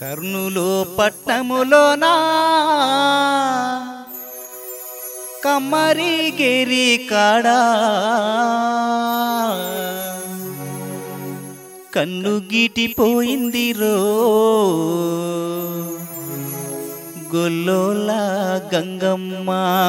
కర్నూలు పట్నములోనా కమ్మరిగిరి కాడా కన్ను గీటిపోయింది రో గొల్లోల గంగమ్మ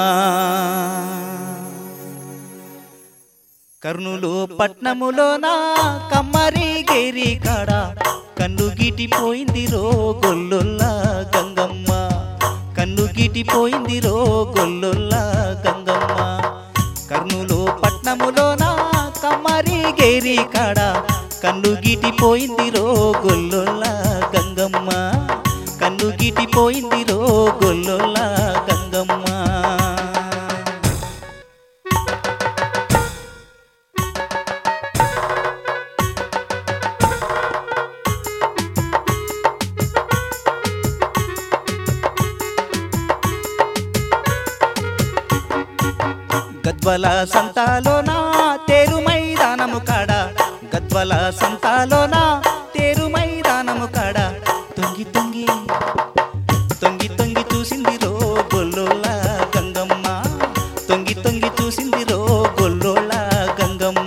కర్నూలు పట్నములోన కమ్మరిగిరి కాడ కన్ను గీటిపోయింది రో గొల్లోల గంగమ్మ కన్ను గీటిపోయింది రో గొల్లోల గంగమ్మ కర్నూలు పట్నములోన కమ్మరిగిరి కాడ కన్ను గీటిపోయింది రో గొల్లోల గంగమ్మ కన్ను గీటిపోయింది రో గొల్లోల గంగమ్మ గద్వల సంతాలోన తేరు మైదానము కాడ గద్వల సంతాలోన తేరు మైదానము కాడ తొంగి తొంగి తొంగి తొంగి చూసింది రో గొల్లోల గంగమ్మ తొంగి తొంగి చూసింది రో గొల్లోల గంగమ్మ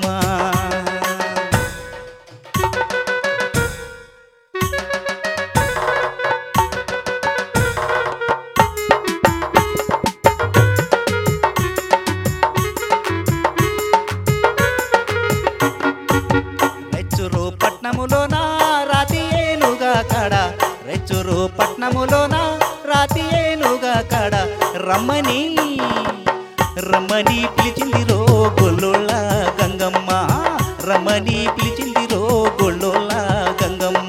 రెచ్చురు పట్నములోన రాతి ఏనుగా కాడ రెచ్చురు పట్నములోన రాతి ఏనుగా కాడ రమ్మని రమ్మని పిలిచింది రో గొల్లోళ్ళ గంగమ్మ రమ్మని పిలిచింది రో గొల్లోళ్ళ గంగమ్మ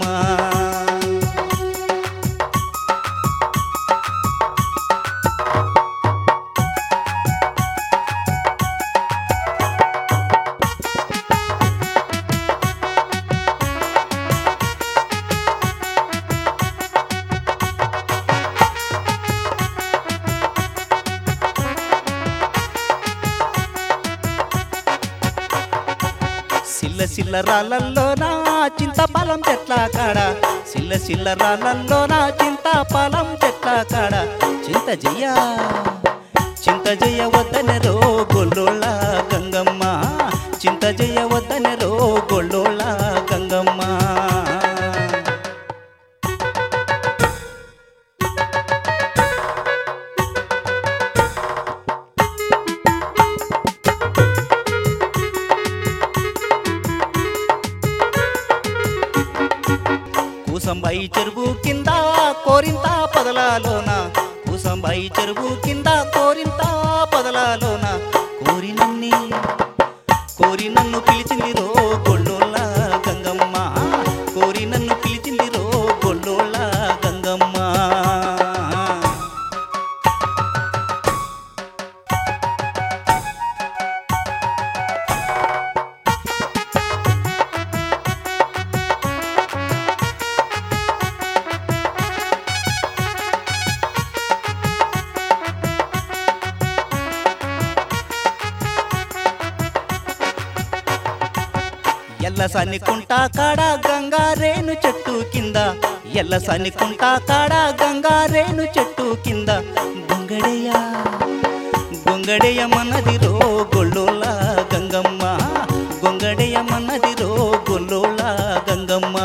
సిల్ల సిల్ల రాళ్ళల్లోనా చింతపలం చెట్ల కాడ సిల్ల సిల్ల రాళ్ళల్లోనా చింతపలం చెట్ల కాడ చింత జయ చింత జయ వద్దన రో గొల్లోళ్ళ గంగమ్మ చింత జయ వద్దన రో గొల్లోళ్ళ గంగమ్మ కూసంబాయి చెరువు కింద కోరింత పదలాలోన కూసంబాయి చెరువు కింద కోరింత పదలాలోన కోరి నన్ని కోరి నన్ను పిలిచింది రో గొల్లోళ్ళ గంగమ్మ కోరి నన్ను పిలిచింది రో గొల్లోళ్ళ గంగమ్మ ఎల్ల సన్నికుంటా కాడ గంగారేను చెట్టు కింద ఎల్ల సన్నికుంటా కాడ గంగారేను చెట్టు కింద గొంగడేయ గొంగడేయ మనది రో గొల్లోల గంగమ్మ గొంగడేయ మనది రో గొల్లోల గంగమ్మ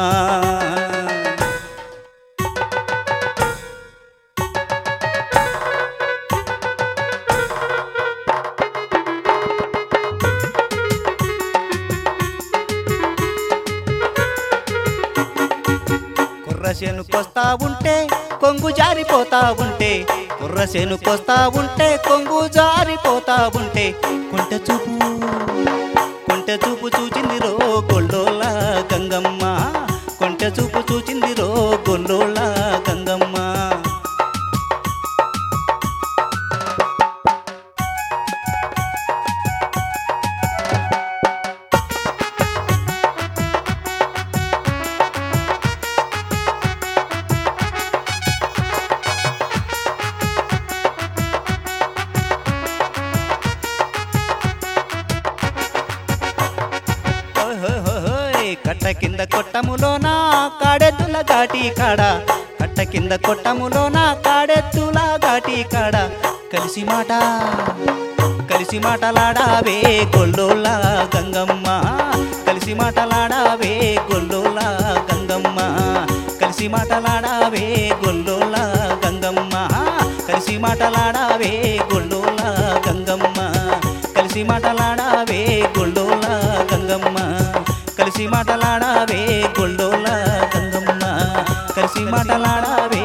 కుర్రసేనుకొస్తా ఉంటే కొంగు జారిపోతా ఉంటే కుర్రసేనుకొస్తా ఉంటే కొంగు జారిపోతా ఉంటే కొంట చూపు కొంట చూపు చూచింది రో గొల్లోల గంగమ్మ కొంట చూపు చూచింది రో గొల్లోల గంగమ్మ ఓహోహోహోయ్, కట్ట కింద కొట్టములోన కాడెద్దుల ఘాటి కాడ కట్ట కింద కొట్టములోన కాడెత్తులా ఘాటి కాడ కలిసి మాట కలిసి మాటలాడావే గొల్లోల గంగమ్మ కలిసి మాటలాడావే గొల్లోల గంగమ్మ కలిసి మాటలాడావే గొల్లోల గంగమ్మ కలిసి మాటలాడావే గొల్లోల గంగమ్మ కలిసి మాటలాడావే గొల్లోల గంగమ్మ కలిసి మాటలాడావే గొల్లోల గంగమ్మ కలిసి మాటలాడావే